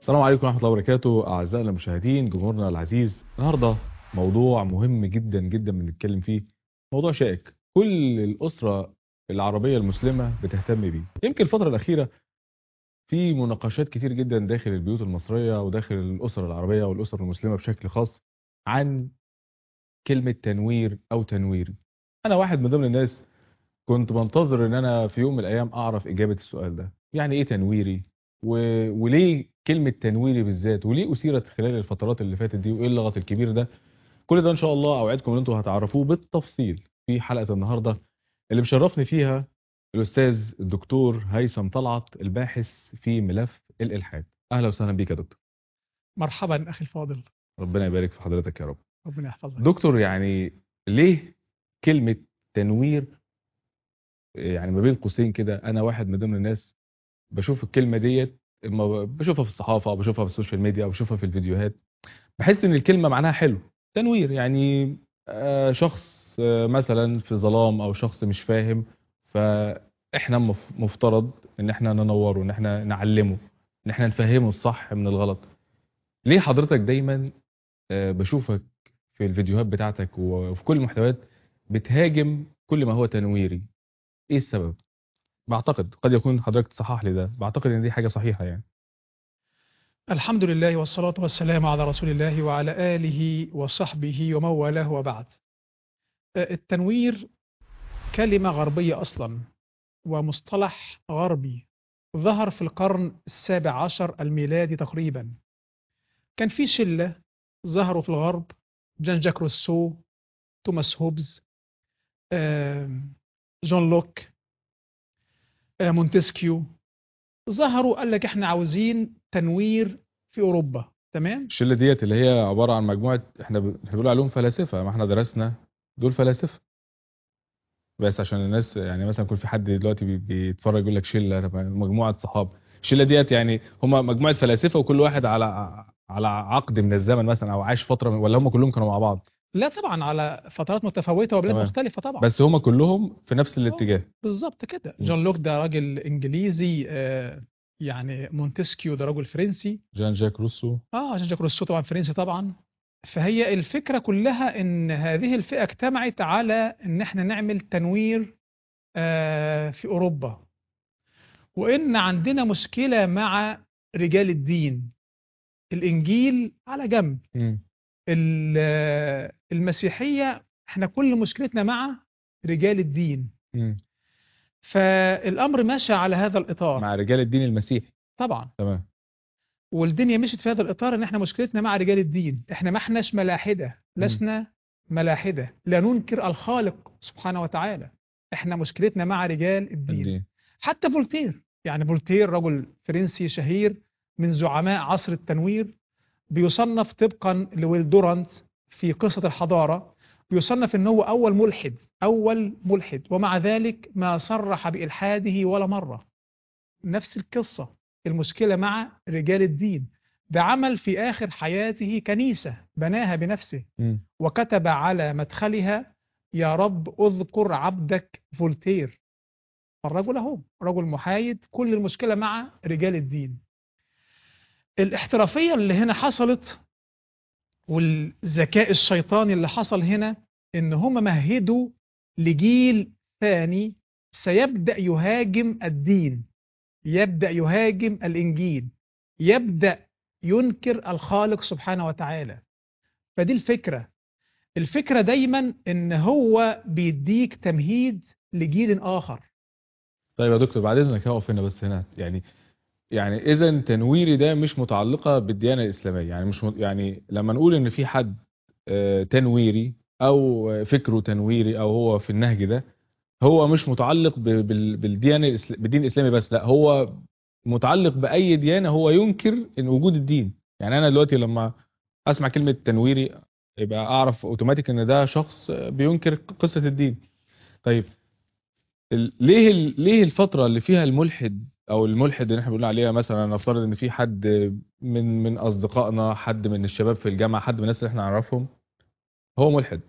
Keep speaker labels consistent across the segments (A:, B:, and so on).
A: السلام عليكم ورحمة الله وبركاته أعزائنا المشاهدين جمهورنا العزيز النهاردة موضوع مهم جدا جدا بنتكلم فيه موضوع شائك كل الأسرة العربية المسلمة بتهتم بيه يمكن الفترة الأخيرة في مناقشات كتير جدا داخل البيوت المصرية وداخل الأسر العربية والأسر المسلمة بشكل خاص عن كلمة تنوير أو تنويري أنا واحد من ضمن الناس كنت بنتظر إن أنا في يوم من الأيام أعرف إجابة السؤال ده يعني إيه تنويري و... وليه كلمة تنويري بالذات وليه أثيرت خلال الفترات اللي فاتت دي وإيه اللغط الكبير ده كل ده إن شاء الله أوعدكم إن أنتوا هتعرفوه بالتفصيل في حلقة النهاردة اللي مشرفني فيها الأستاذ الدكتور هيثم طلعت الباحث في ملف الإلحاد أهلا وسهلا بيك يا دكتور
B: مرحبا أخي الفاضل
A: ربنا يبارك في حضرتك يا رب
B: ربنا يحفظك
A: دكتور يعني ليه كلمة تنوير يعني ما بين قوسين كده أنا واحد من ضمن الناس بشوف الكلمة ديت اما بشوفها في الصحافة أو بشوفها في السوشيال ميديا أو بشوفها في الفيديوهات بحس إن الكلمة معناها حلو تنوير يعني آه، شخص آه، مثلا في ظلام أو شخص مش فاهم فإحنا مف- مفترض إن إحنا ننوره إن إحنا نعلمه إن إحنا نفهمه الصح من الغلط ليه حضرتك دايما آه، بشوفك في الفيديوهات بتاعتك وفي كل المحتويات بتهاجم كل ما هو تنويري ايه السبب بعتقد قد يكون حضرتك تصحح لي ده بعتقد ان دي حاجة صحيحة يعني
B: الحمد لله والصلاة والسلام على رسول الله وعلى آله وصحبه ومن والاه وبعد آه، التنوير كلمة غربية أصلا ومصطلح غربي ظهر في القرن السابع عشر الميلادي تقريبا كان في شلة ظهروا في الغرب جان جاك روسو توماس هوبز آم، جون لوك آه، مونتسكيو ظهروا قال لك احنا عاوزين تنوير في اوروبا تمام
A: الشلة ديت اللي هي عبارة عن مجموعة احنا ب- احنا بنقول عليهم فلاسفة ما احنا درسنا دول فلاسفة بس عشان الناس يعني مثلا يكون في حد دلوقتي بي- بيتفرج يقول لك شلة طب مجموعة صحاب الشلة ديت يعني هم مجموعة فلاسفة وكل واحد على على عقد من الزمن مثلا او عاش فترة من ولا هم كلهم كانوا مع بعض
B: لا طبعا على فترات متفاوته وبلاد
A: تمام.
B: مختلفه طبعا
A: بس هم كلهم في نفس الاتجاه
B: بالظبط كده
A: م.
B: جون لوك ده راجل انجليزي آه، يعني مونتسكيو ده راجل فرنسي
A: جان جاك روسو
B: اه جان جاك روسو طبعا فرنسي طبعا فهي الفكره كلها ان هذه الفئه اجتمعت على ان احنا نعمل تنوير آه، في اوروبا وان عندنا مشكله مع رجال الدين الانجيل على جنب
A: مم.
B: ال- المسيحيه احنا كل مشكلتنا مع رجال الدين
A: مم.
B: فالامر ماشي على هذا الاطار
A: مع رجال الدين المسيحي
B: طبعا
A: تمام
B: والدنيا مشت في هذا الاطار ان احنا مشكلتنا مع رجال الدين احنا ما احناش ملاحده لسنا ملاحده لا ننكر الخالق سبحانه وتعالى احنا مشكلتنا مع رجال الدين
A: الدين
B: حتى فولتير يعني فولتير رجل فرنسي شهير من زعماء عصر التنوير بيصنف طبقا لويل دورانت في قصة الحضارة بيصنف ان هو اول ملحد اول ملحد ومع ذلك ما صرح بإلحاده ولا مرة نفس القصة المشكلة مع رجال الدين ده عمل في آخر حياته كنيسة بناها بنفسه
A: مم.
B: وكتب على مدخلها يا رب اذكر عبدك فولتير الرجل اهو رجل محايد كل المشكلة مع رجال الدين الاحترافية اللي هنا حصلت والذكاء الشيطاني اللي حصل هنا ان هم مهدوا لجيل ثاني سيبدأ يهاجم الدين يبدأ يهاجم الإنجيل يبدأ ينكر الخالق سبحانه وتعالى فدي الفكرة الفكرة دايما ان هو بيديك تمهيد لجيل آخر
A: طيب يا دكتور بعد اذنك هقف هنا بس هنا يعني يعني اذا تنويري ده مش متعلقه بالديانه الاسلاميه يعني مش مت- يعني لما نقول ان في حد آه، تنويري او آه، فكره تنويري او هو في النهج ده هو مش متعلق ب- بال- بالديانه الإسل- بالدين الاسلامي بس لا هو متعلق باي ديانه هو ينكر ان وجود الدين يعني انا دلوقتي لما اسمع كلمه تنويري يبقى اعرف اوتوماتيك ان ده شخص آه، بينكر قصه الدين طيب ال- ليه ال- ليه الفترة اللي فيها الملحد او الملحد اللي احنا بنقول عليها مثلا نفترض ان في حد من من اصدقائنا حد من الشباب في الجامعة حد من الناس اللي احنا نعرفهم هو ملحد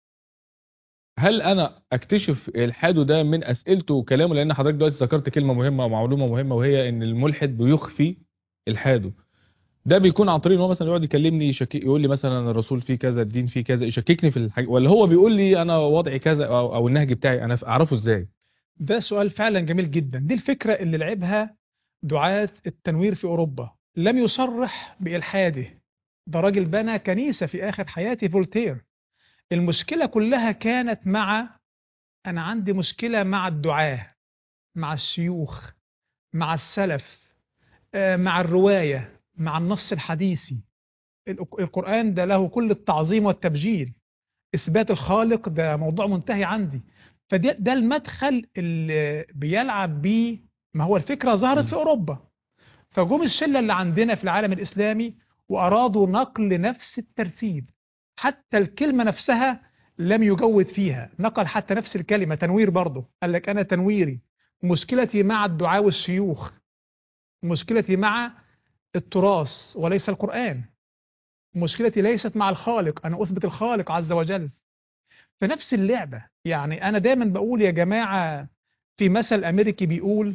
A: هل انا اكتشف الحاده ده من اسئلته وكلامه لان حضرتك دلوقتي ذكرت كلمه مهمه ومعلومه مهمه وهي ان الملحد بيخفي الحاده ده بيكون عن طريق ان هو مثلا يقعد يكلمني يشكك يقول لي مثلا الرسول فيه كذا الدين فيه كذا يشككني في الحاجه ولا هو بيقول لي انا وضعي كذا او, أو النهج بتاعي انا اعرفه ازاي
B: ده سؤال فعلا جميل جدا دي الفكرة اللي لعبها دعاة التنوير في أوروبا لم يصرح بإلحاده ده راجل بنى كنيسة في آخر حياته فولتير المشكلة كلها كانت مع أنا عندي مشكلة مع الدعاة مع الشيوخ مع السلف آه، مع الرواية مع النص الحديثي الق- القرآن ده له كل التعظيم والتبجيل إثبات الخالق ده موضوع منتهي عندي فده ده المدخل اللي بيلعب بيه ما هو الفكرة ظهرت
A: م.
B: في أوروبا فجم الشلة اللي عندنا في العالم الإسلامي وأرادوا نقل نفس الترتيب حتى الكلمة نفسها لم يجود فيها نقل حتى نفس الكلمة تنوير برضه قال لك أنا تنويري مشكلتي مع الدعاء والشيوخ مشكلتي مع التراث وليس القرآن مشكلتي ليست مع الخالق أنا أثبت الخالق عز وجل فنفس اللعبة يعني أنا دايما بقول يا جماعة في مثل أمريكي بيقول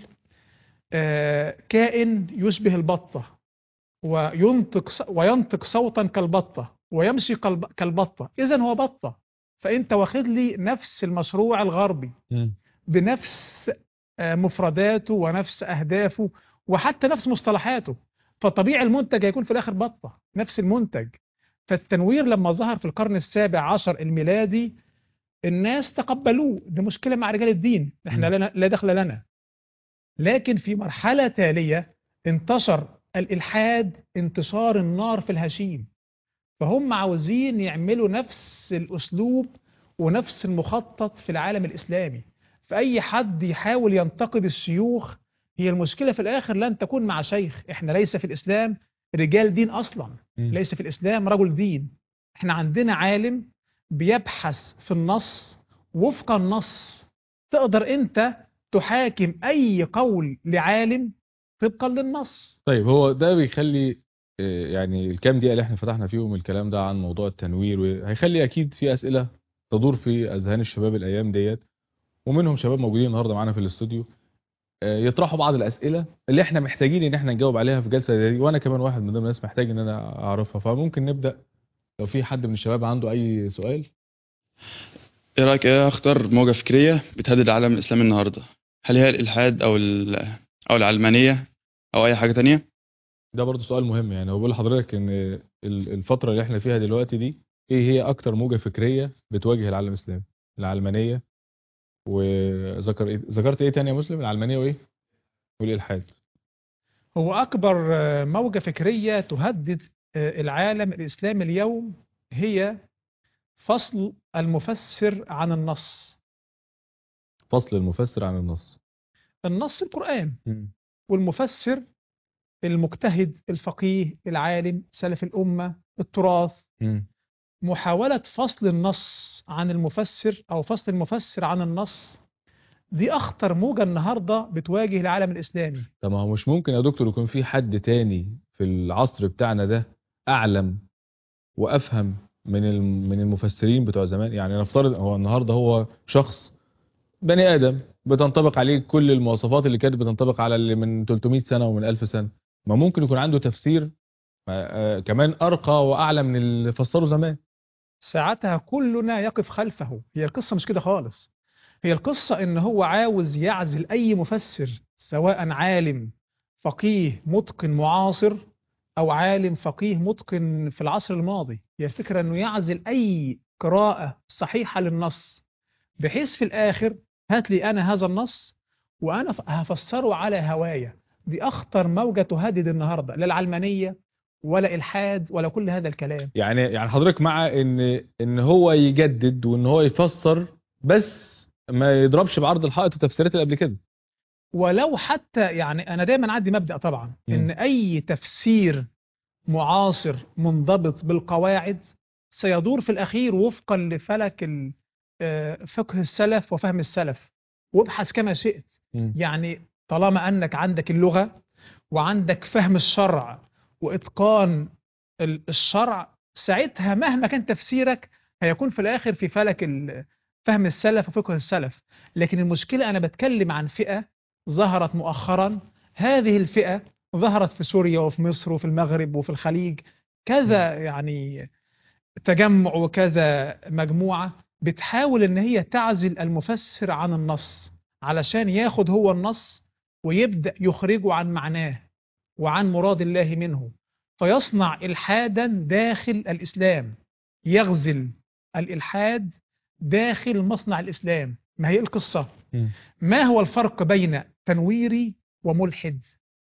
B: آه، كائن يشبه البطة وينطق ص- وينطق صوتا كالبطة ويمشي كالب- كالبطة إذا هو بطة فأنت واخد لي نفس المشروع الغربي بنفس آه، مفرداته ونفس أهدافه وحتى نفس مصطلحاته فطبيعي المنتج هيكون في الآخر بطة نفس المنتج فالتنوير لما ظهر في القرن السابع عشر الميلادي الناس تقبلوه دي مشكلة مع رجال الدين احنا
A: م.
B: لنا لا دخل لنا لكن في مرحلة تالية انتشر الإلحاد انتشار النار في الهشيم فهم عاوزين يعملوا نفس الأسلوب ونفس المخطط في العالم الإسلامي فأي حد يحاول ينتقد الشيوخ هي المشكلة في الآخر لن تكون مع شيخ احنا ليس في الإسلام رجال دين أصلا
A: م.
B: ليس في الإسلام رجل دين احنا عندنا عالم بيبحث في النص وفق النص تقدر انت تحاكم اي قول لعالم طبقا للنص
A: طيب هو ده بيخلي آه، يعني الكام دقيقة اللي احنا فتحنا فيهم الكلام ده عن موضوع التنوير وهيخلي اكيد في اسئلة تدور في اذهان الشباب الايام ديت ومنهم شباب موجودين النهارده معانا في الاستوديو آه، يطرحوا بعض الاسئلة اللي احنا محتاجين ان احنا نجاوب عليها في جلسة زي دي وانا كمان واحد من ضمن الناس محتاج ان انا اعرفها فممكن نبدأ لو في حد من الشباب عنده اي سؤال
C: ايه رايك ايه اخطر موجة فكرية بتهدد العالم الاسلامي النهاردة هل هي الالحاد او ال- او العلمانية او اي حاجة تانية
A: ده برضه سؤال مهم يعني هو بقول لحضرتك ان ال- الفترة اللي احنا فيها دلوقتي دي ايه هي اكتر موجة فكرية بتواجه العالم الاسلامي العلمانية وذكر ايه ذكرت ايه تاني يا مسلم العلمانية وايه والالحاد
B: هو اكبر آه، موجة فكرية تهدد آه، العالم الاسلامي اليوم هي فصل المفسر عن النص
A: فصل المفسر عن النص
B: النص القرآن والمفسر المجتهد الفقيه العالم سلف الأمة التراث
A: مم.
B: محاولة فصل النص عن المفسر أو فصل المفسر عن النص دي أخطر موجة النهاردة بتواجه العالم الإسلامي
A: طب ما هو مش ممكن يا دكتور يكون في حد تاني في العصر بتاعنا ده اعلم وافهم من الم- من المفسرين بتوع زمان يعني نفترض هو النهارده هو شخص بني ادم بتنطبق عليه كل المواصفات اللي كانت بتنطبق على اللي من 300 سنه ومن 1000 سنه ما ممكن يكون عنده تفسير آه، آه، كمان ارقى واعلى من اللي فسره زمان
B: ساعتها كلنا يقف خلفه هي القصة مش كده خالص هي القصة إن هو عاوز يعزل أي مفسر سواء عالم فقيه متقن معاصر أو عالم فقيه متقن في العصر الماضي هي الفكرة إنه يعزل أي قراءة صحيحة للنص بحيث في الآخر هات لي أنا هذا النص وأنا ف- هفسره على هوايا دي أخطر موجة تهدد النهاردة لا العلمانية ولا إلحاد ولا كل هذا الكلام
A: يعني يعني حضرتك مع ان ان هو يجدد وان هو يفسر بس ما يضربش بعرض الحائط التفسيرات اللي قبل كده
B: ولو حتى يعني انا دايما عندي مبدأ طبعا
A: مم.
B: ان اي تفسير معاصر منضبط بالقواعد سيدور في الاخير وفقا لفلك ال- آه، فقه السلف وفهم السلف وابحث كما شئت
A: مم.
B: يعني طالما انك عندك اللغة وعندك فهم الشرع واتقان ال- الشرع ساعتها مهما كان تفسيرك هيكون في الاخر في فلك ال- فهم السلف وفقه السلف لكن المشكلة انا بتكلم عن فئة ظهرت مؤخرا هذه الفئة ظهرت في سوريا وفي مصر وفي المغرب وفي الخليج كذا يعني تجمع وكذا مجموعة بتحاول ان هي تعزل المفسر عن النص علشان ياخد هو النص ويبدأ يخرجه عن معناه وعن مراد الله منه فيصنع إلحادا داخل الإسلام يغزل الإلحاد داخل مصنع الإسلام ما هي القصة
A: مم.
B: ما هو الفرق بين تنويري وملحد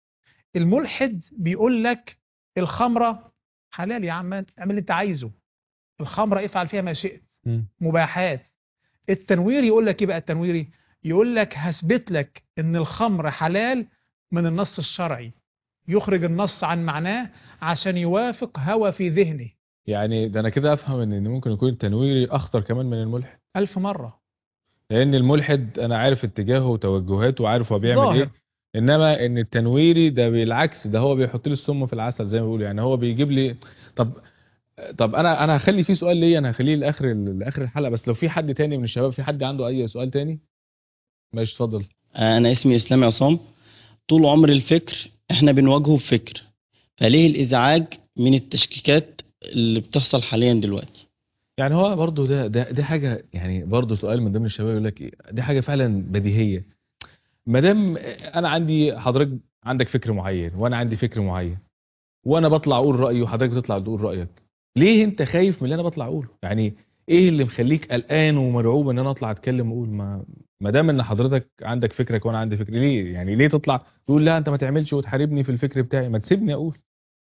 B: الملحد بيقول لك الخمرة حلال يا عم اعمل اللي انت عايزه الخمرة افعل فيها ما شئت
A: مم.
B: مباحات التنويري يقول لك ايه بقى التنويري يقول لك هثبت لك ان الخمر حلال من النص الشرعي يخرج النص عن معناه عشان يوافق هوى في ذهنه
A: يعني ده انا كده افهم ان إن ممكن يكون التنويري اخطر كمان من الملحد
B: ألف مرة
A: لان الملحد انا عارف اتجاهه وتوجهاته وعارف هو بيعمل
B: ظاهر.
A: ايه انما ان التنويري ده بالعكس ده هو بيحط لي السم في العسل زي ما بيقولوا يعني هو بيجيب لي طب طب انا انا هخلي فيه سؤال ليا انا هخليه لاخر لاخر الحلقه بس لو في حد تاني من الشباب في حد عنده اي سؤال تاني ماشي اتفضل
D: أنا اسمي إسلام عصام طول عمر الفكر إحنا بنواجهه بفكر فليه الإزعاج من التشكيكات اللي بتحصل حاليا دلوقتي
A: يعني هو برضو ده ده دي حاجه يعني برضو سؤال من ضمن الشباب يقول لك ايه دي حاجه فعلا بديهيه ما دام انا عندي حضرتك عندك فكر معين وانا عندي فكر معين وانا بطلع اقول رايي وحضرتك بتطلع تقول رايك ليه انت خايف من اللي انا بطلع اقوله يعني ايه اللي مخليك قلقان ومرعوب ان انا اطلع اتكلم واقول ما ما دام ان حضرتك عندك فكرك وانا عندي فكر ليه يعني ليه تطلع تقول لا انت ما تعملش وتحاربني في الفكر بتاعي ما تسيبني اقول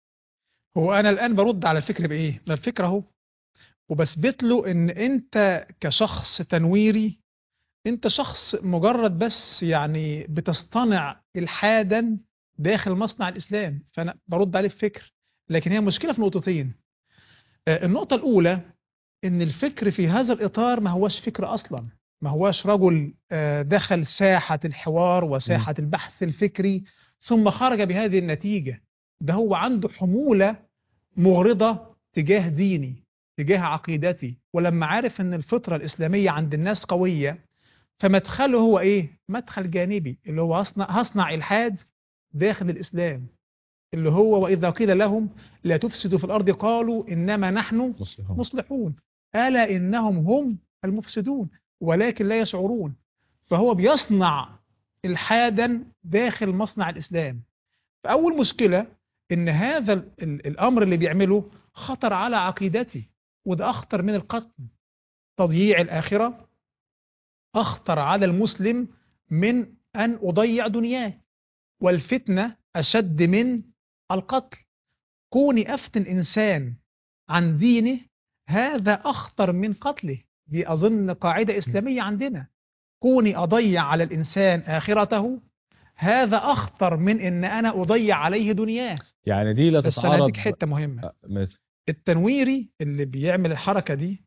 B: هو أنا الآن برد على الفكر بإيه؟ ده الفكر أهو وبثبت له إن أنت كشخص تنويري أنت شخص مجرد بس يعني بتصطنع إلحادا داخل مصنع الإسلام فأنا برد عليه بفكر لكن هي مشكلة في نقطتين آه، النقطة الأولى إن الفكر في هذا الإطار ما هوش فكر أصلا ما هوش رجل آه، دخل ساحة الحوار وساحة البحث الفكري ثم خرج بهذه النتيجة ده هو عنده حمولة مغرضة تجاه ديني تجاه عقيدتي ولما عارف ان الفطرة الإسلامية عند الناس قوية فمدخله هو ايه مدخل جانبي اللي هو هصنع, هصنع إلحاد داخل الإسلام اللي هو وإذا قيل لهم لا تفسدوا في الأرض قالوا إنما نحن
A: مصلحون
B: مصلحون ألا إنهم هم المفسدون ولكن لا يشعرون فهو بيصنع إلحادا داخل مصنع الإسلام فأول مشكلة إن هذا ال- ال- الأمر اللي بيعمله خطر على عقيدتي وده أخطر من القتل تضييع الآخرة أخطر على المسلم من أن أضيع دنياه والفتنة أشد من القتل كوني أفتن إنسان عن دينه هذا أخطر من قتله دي أظن قاعدة إسلامية عندنا كوني أضيع على الإنسان آخرته هذا أخطر من إن أنا أضيع عليه دنياه
A: يعني دي لا
B: بس أنا
A: تتعارض
B: هديك حتة مهمة
A: آه، ماشي.
B: التنويري اللي بيعمل الحركة دي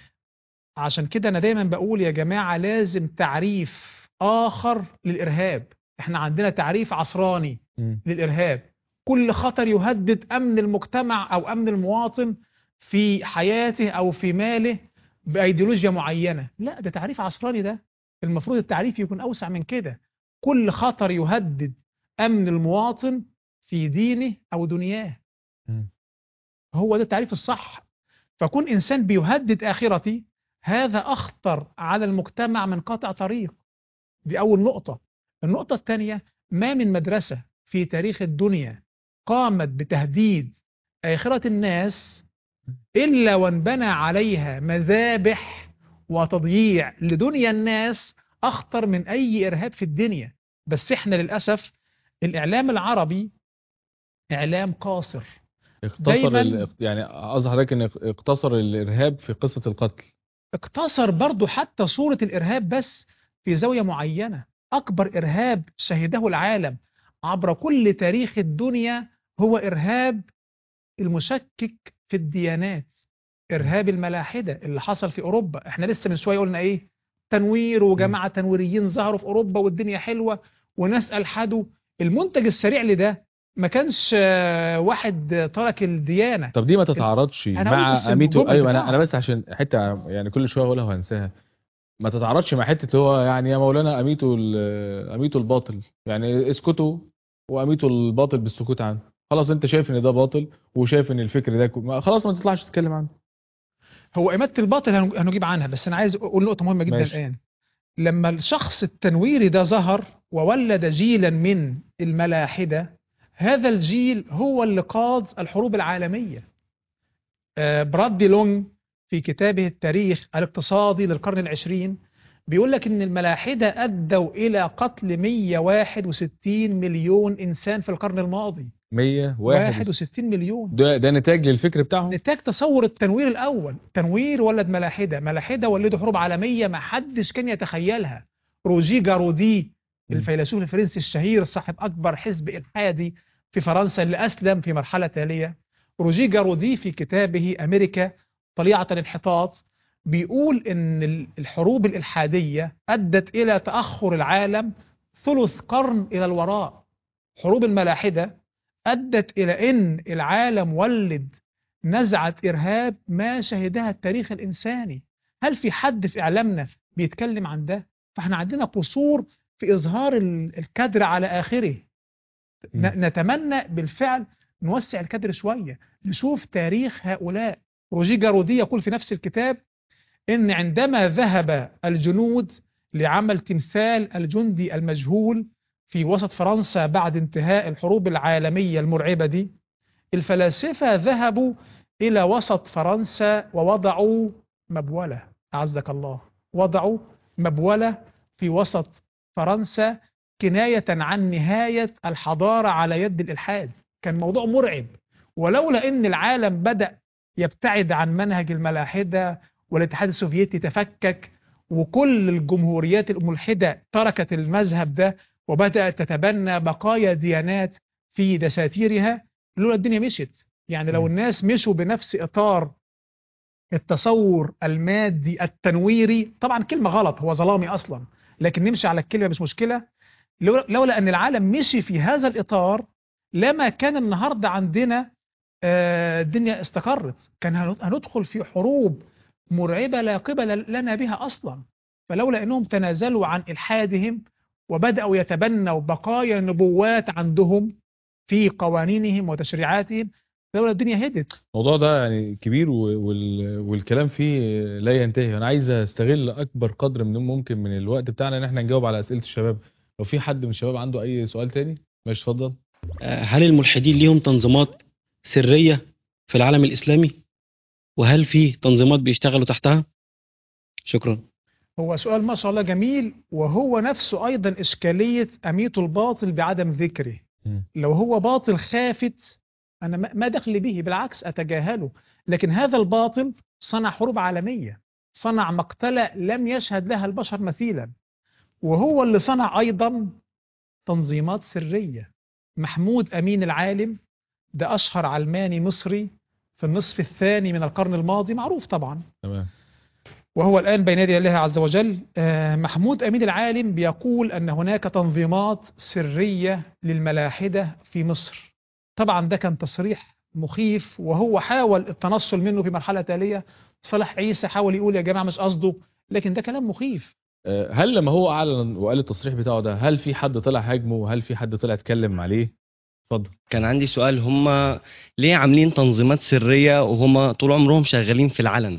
B: عشان كده أنا دايما بقول يا جماعة لازم تعريف آخر للإرهاب احنا عندنا تعريف عصراني
A: مم.
B: للإرهاب كل خطر يهدد أمن المجتمع أو أمن المواطن في حياته أو في ماله بأيديولوجيا معينة لا ده تعريف عصراني ده المفروض التعريف يكون أوسع من كده كل خطر يهدد أمن المواطن في دينه أو دنياه
A: مم.
B: هو ده التعريف الصح فكون إنسان بيهدد آخرتي هذا أخطر على المجتمع من قاطع طريق دي أول نقطة النقطة الثانية ما من مدرسة في تاريخ الدنيا قامت بتهديد آخرة الناس إلا وانبنى عليها مذابح وتضييع لدنيا الناس أخطر من أي إرهاب في الدنيا بس إحنا للأسف الإعلام العربي إعلام قاصر
A: اقتصر
B: دايماً-
A: ال... يعني قصد حضرتك ان اقتصر الارهاب في قصه القتل
B: اقتصر برضو حتى صورة الإرهاب بس في زاوية معينة أكبر إرهاب شهده العالم عبر كل تاريخ الدنيا هو إرهاب المشكك في الديانات إرهاب الملاحدة اللي حصل في أوروبا احنا لسه من شوية قلنا إيه تنوير وجماعة تنويريين ظهروا في أوروبا والدنيا حلوة وناس ألحدوا المنتج السريع لده ما كانش آه، واحد ترك الديانة
A: طب دي ما تتعارضش
B: أنا قلت
A: مع
B: بس
A: اميتو
B: الجمل
A: ايوه انا
B: بتاعها.
A: انا بس عشان حته يعني كل شويه اقولها وانساها ما تتعارضش مع حته اللي هو يعني يا مولانا اميتو ال- اميتو الباطل يعني اسكتوا واميتوا الباطل بالسكوت عنه خلاص انت شايف ان ده باطل وشايف ان الفكر ده كو- ما- خلاص ما تطلعش تتكلم عنه
B: هو إماتة الباطل هن- هنجيب عنها بس أنا عايز أقول نقطة مهمة جدا
A: ماشي.
B: الآن لما الشخص التنويري ده ظهر وولد جيلا من الملاحدة هذا الجيل هو اللي قاد الحروب العالمية آه، برادلي لونج في كتابه التاريخ الاقتصادي للقرن العشرين بيقول لك ان الملاحدة ادوا الى قتل 161 مليون انسان في القرن الماضي
A: 161
B: 61 مليون
A: ده ده نتاج للفكر بتاعهم
B: نتاج تصور التنوير الاول تنوير ولد ملاحده ملاحده ولدوا حروب عالميه ما حدش كان يتخيلها روجي جارودي
A: م.
B: الفيلسوف الفرنسي الشهير صاحب اكبر حزب الحادي في فرنسا اللي اسلم في مرحله تاليه روجي جارودي في كتابه امريكا طليعه الانحطاط بيقول ان ال- الحروب الالحاديه ادت الى تاخر العالم ثلث قرن الى الوراء حروب الملاحده ادت الى ان العالم ولد نزعه ارهاب ما شهدها التاريخ الانساني هل في حد في اعلامنا بيتكلم عن ده فاحنا عندنا قصور في اظهار ال- الكادر على اخره ن- نتمنى بالفعل نوسع الكادر شويه نشوف تاريخ هؤلاء روجي جارودي يقول في نفس الكتاب ان عندما ذهب الجنود لعمل تمثال الجندي المجهول في وسط فرنسا بعد انتهاء الحروب العالميه المرعبه دي الفلاسفه ذهبوا الى وسط فرنسا ووضعوا مبوله اعزك الله وضعوا مبوله في وسط فرنسا كنايه عن نهايه الحضاره على يد الالحاد كان موضوع مرعب ولولا ان العالم بدا يبتعد عن منهج الملاحده والاتحاد السوفيتي تفكك وكل الجمهوريات الملحده تركت المذهب ده وبدات تتبنى بقايا ديانات في دساتيرها لولا الدنيا مشت يعني لو
A: م.
B: الناس مشوا بنفس اطار التصور المادي التنويري طبعا كلمه غلط هو ظلامي اصلا لكن نمشي على الكلمه مش مشكله لولا لولا ان العالم مشي في هذا الاطار لما كان النهارده عندنا آه، الدنيا استقرت كان هن- هندخل في حروب مرعبه لا قبل لنا بها اصلا فلولا انهم تنازلوا عن الحادهم وبداوا يتبنوا بقايا نبوات عندهم في قوانينهم وتشريعاتهم لولا الدنيا هدت
A: الموضوع ده يعني كبير و- وال... والكلام فيه لا ينتهي انا عايز استغل اكبر قدر من ممكن من الوقت بتاعنا ان احنا نجاوب على اسئله الشباب لو في حد من الشباب عنده اي سؤال تاني ماشي اتفضل
D: آه، هل الملحدين ليهم تنظيمات سرية في العالم الإسلامي؟ وهل في تنظيمات بيشتغلوا تحتها؟ شكرا
B: هو سؤال ما شاء الله جميل وهو نفسه ايضا اشكاليه اميت الباطل بعدم ذكره
A: مم.
B: لو هو باطل خافت انا ما- ما دخل به بالعكس اتجاهله لكن هذا الباطل صنع حروب عالميه صنع مقتله لم يشهد لها البشر مثيلا وهو اللي صنع ايضا تنظيمات سريه محمود امين العالم ده اشهر علماني مصري في النصف الثاني من القرن الماضي معروف طبعا
A: تمام
B: وهو الآن بين يدي الله عز وجل آه، محمود أمين العالم بيقول أن هناك تنظيمات سرية للملاحدة في مصر طبعا ده كان تصريح مخيف وهو حاول التنصل منه في مرحلة تالية صلاح عيسى حاول يقول يا جماعة مش قصده لكن ده كلام مخيف
A: آه، هل لما هو اعلن وقال التصريح بتاعه ده هل في حد طلع هاجمه هل في حد طلع اتكلم عليه اتفضل
E: كان عندي سؤال هم ليه عاملين تنظيمات سرية وهم طول عمرهم شغالين في العلن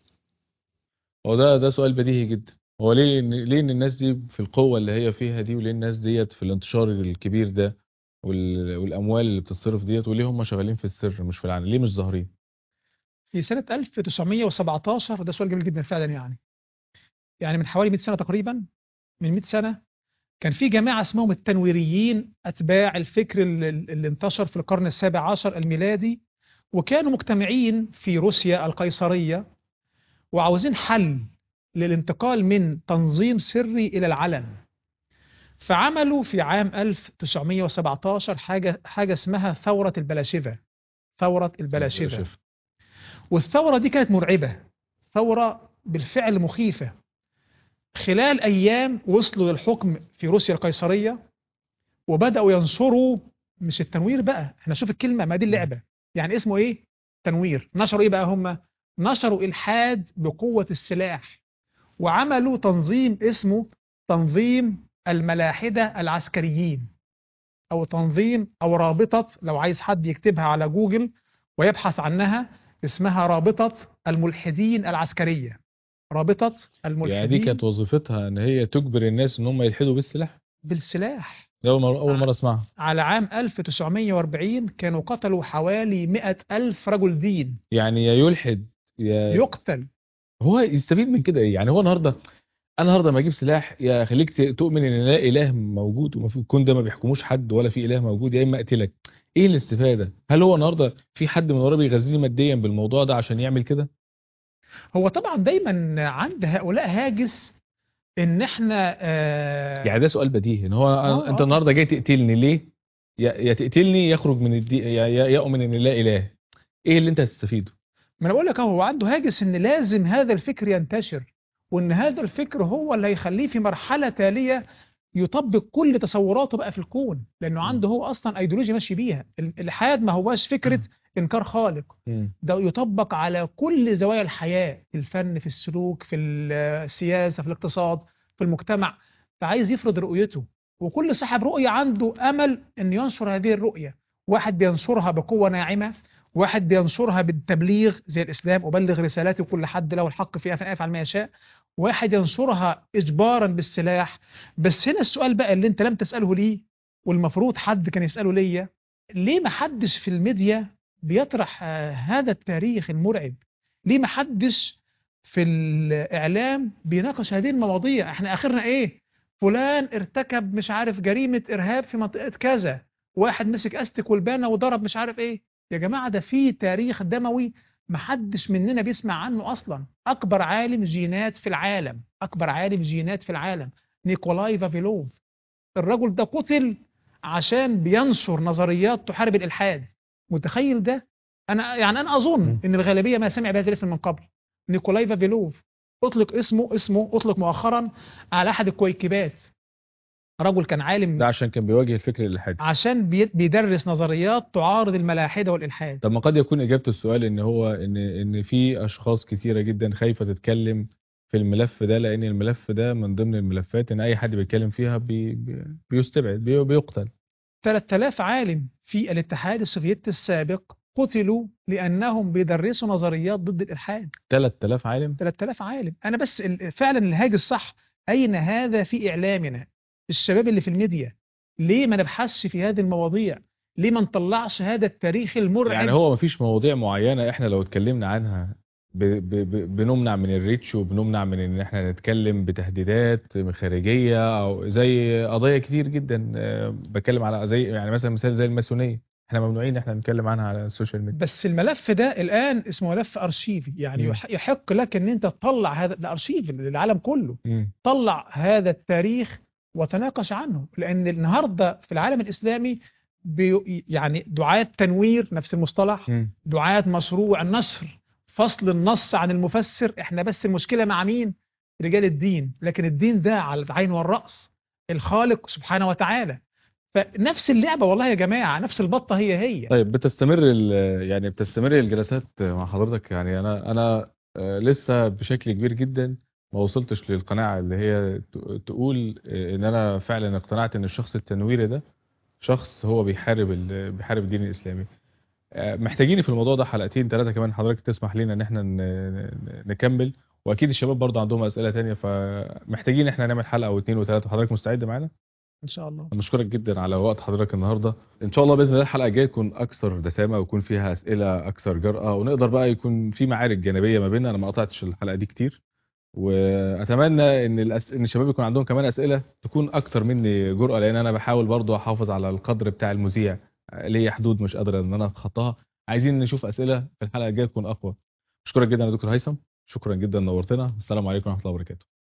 A: هو ده ده سؤال بديهي جدا هو ليه إن- ليه ان الناس دي في القوه اللي هي فيها دي وليه الناس ديت في الانتشار الكبير ده وال- والاموال اللي بتتصرف ديت وليه هم شغالين في السر مش في العلن ليه مش ظاهرين
B: في سنة 1917 ده سؤال جميل جدا فعلا يعني يعني من حوالي 100 سنة تقريبا من 100 سنة كان في جماعة اسمهم التنويريين أتباع الفكر اللي اللي انتشر في القرن السابع عشر الميلادي وكانوا مجتمعين في روسيا القيصرية وعاوزين حل للانتقال من تنظيم سري إلى العلن فعملوا في عام 1917 حاجة حاجة اسمها ثورة البلاشفة ثورة البلاشفة والثورة دي كانت مرعبة ثورة بالفعل مخيفة خلال أيام وصلوا للحكم في روسيا القيصرية وبدأوا ينشروا مش التنوير بقى احنا شوف الكلمة ما دي اللعبة يعني اسمه ايه تنوير نشروا ايه بقى هم نشروا إلحاد بقوة السلاح وعملوا تنظيم اسمه تنظيم الملاحدة العسكريين او تنظيم او رابطه لو عايز حد يكتبها على جوجل ويبحث عنها اسمها رابطه الملحدين العسكريه رابطه الملحدين
A: يعني دي كانت وظيفتها ان هي تجبر الناس ان هم يلحدوا بالسلاح
B: بالسلاح
A: ده اول مره اول مره اسمعها
B: على عام 1940 كانوا قتلوا حوالي 100 ألف رجل دين
A: يعني يا يلحد يا
B: يقتل
A: هو يستفيد من كده ايه يعني هو النهارده انا النهارده لما اجيب سلاح يا خليك ت- تؤمن ان لا اله موجود وما في الكون ده ما بيحكموش حد ولا في اله موجود يا اما اقتلك ايه الاستفاده هل هو النهارده في حد من وراه بيغذيه ماديا بالموضوع ده عشان يعمل كده
B: هو طبعا دايما عند هؤلاء هاجس ان احنا آه
A: يعني ده سؤال بديهي ان هو
B: آه،
A: أنا انت
B: آه.
A: النهارده جاي تقتلني ليه يا يا تقتلني يخرج من الدي يا يا- يؤمن ان لا اله ايه اللي انت هتستفيده
B: ما انا بقول لك اهو هو عنده هاجس ان لازم هذا الفكر ينتشر وان هذا الفكر هو اللي هيخليه في مرحله تاليه يطبق كل تصوراته بقى في الكون لانه
A: م.
B: عنده هو اصلا ايديولوجيا ماشي بيها ال- الحياه ما هواش فكره انكار خالق ده يطبق على كل زوايا الحياه في الفن في السلوك في السياسه في الاقتصاد في المجتمع فعايز يفرض رؤيته وكل صاحب رؤيه عنده امل ان ينشر هذه الرؤيه واحد بينشرها بقوه ناعمه واحد بينشرها بالتبليغ زي الاسلام ابلغ رسالاتي وكل حد له الحق فيها فيفعل ما يشاء واحد ينشرها اجبارا بالسلاح بس هنا السؤال بقى اللي انت لم تساله ليه والمفروض حد كان يساله ليا ليه ما حدش في الميديا بيطرح آه، هذا التاريخ المرعب ليه ما حدش في الاعلام بيناقش هذه المواضيع احنا اخرنا ايه فلان ارتكب مش عارف جريمه ارهاب في منطقه كذا واحد مسك استك والبانه وضرب مش عارف ايه يا جماعه ده في تاريخ دموي محدش مننا بيسمع عنه اصلا اكبر عالم جينات في العالم اكبر عالم جينات في العالم نيكولاي فافيلوف الرجل ده قتل عشان بينشر نظريات تحارب الالحاد متخيل ده انا يعني انا اظن
A: م.
B: ان الغالبيه ما سمع بهذا الاسم من قبل نيكولاي فافيلوف اطلق اسمه اسمه اطلق مؤخرا على احد الكويكبات رجل كان عالم
A: ده عشان كان بيواجه الفكر الالحادي
B: عشان بي- بيدرس نظريات تعارض الملاحده والالحاد
A: طب ما قد يكون اجابه السؤال ان هو ان ان في اشخاص كتيره جدا خايفه تتكلم في الملف ده لان الملف ده من ضمن الملفات ان اي حد بيتكلم فيها بي بي بيستبعد بي بيقتل
B: 3000 عالم في الاتحاد السوفيتي السابق قتلوا لانهم بيدرسوا نظريات ضد الالحاد
A: 3000 عالم
B: 3000 عالم انا بس ال- فعلا الهاج الصح اين هذا في اعلامنا الشباب اللي في الميديا ليه ما نبحثش في هذه المواضيع ليه ما نطلعش هذا التاريخ المرعب
A: يعني هو مفيش مواضيع معينه احنا لو اتكلمنا عنها ب ب ب بنمنع من الريتش وبنمنع من ان احنا نتكلم بتهديدات خارجيه او زي قضايا كتير جدا آه، بتكلم على زي يعني مثلا مثال زي الماسونيه احنا ممنوعين ان احنا نتكلم عنها على السوشيال ميديا
B: بس الملف ده الان اسمه ملف ارشيفي يعني
A: مم.
B: يح- يحق لك ان انت تطلع هذا ده ارشيف للعالم كله
A: مم.
B: طلع هذا التاريخ وتناقش عنه لان النهارده في العالم الاسلامي بي يعني دعاة تنوير نفس المصطلح
A: مم.
B: دعاة مشروع نشر فصل النص عن المفسر احنا بس المشكله مع مين رجال الدين لكن الدين ده على العين والراس الخالق سبحانه وتعالى فنفس اللعبه والله يا جماعه نفس البطه هي هي
A: طيب بتستمر ال- يعني بتستمر الجلسات مع حضرتك يعني انا انا آه، لسه بشكل كبير جدا ما وصلتش للقناعه اللي هي ت- تقول آه، ان انا فعلا اقتنعت ان الشخص التنويري ده شخص هو بيحارب ال- بيحارب الدين الاسلامي آه، محتاجين في الموضوع ده حلقتين ثلاثه كمان حضرتك تسمح لنا ان احنا ن- ن- نكمل واكيد الشباب برضه عندهم اسئله تانية فمحتاجين احنا نعمل حلقه او اتنين وثلاثه وحضرتك مستعد معانا
B: ان شاء الله
A: بشكرك جدا على وقت حضرتك النهارده ان شاء الله باذن الله الحلقه الجايه تكون اكثر دسامه ويكون فيها اسئله اكثر جرأه ونقدر بقى يكون في معارك جانبيه ما بيننا انا ما قطعتش الحلقه دي كتير واتمنى ان الأس... ان الشباب يكون عندهم كمان اسئله تكون اكتر مني جرأه لان انا بحاول برضو احافظ على القدر بتاع المذيع ليا حدود مش قادر ان انا اتخطاها عايزين نشوف اسئله في الحلقه الجايه تكون اقوى بشكرك جدا يا دكتور هيثم شكرا جدا نورتنا السلام عليكم ورحمه الله وبركاته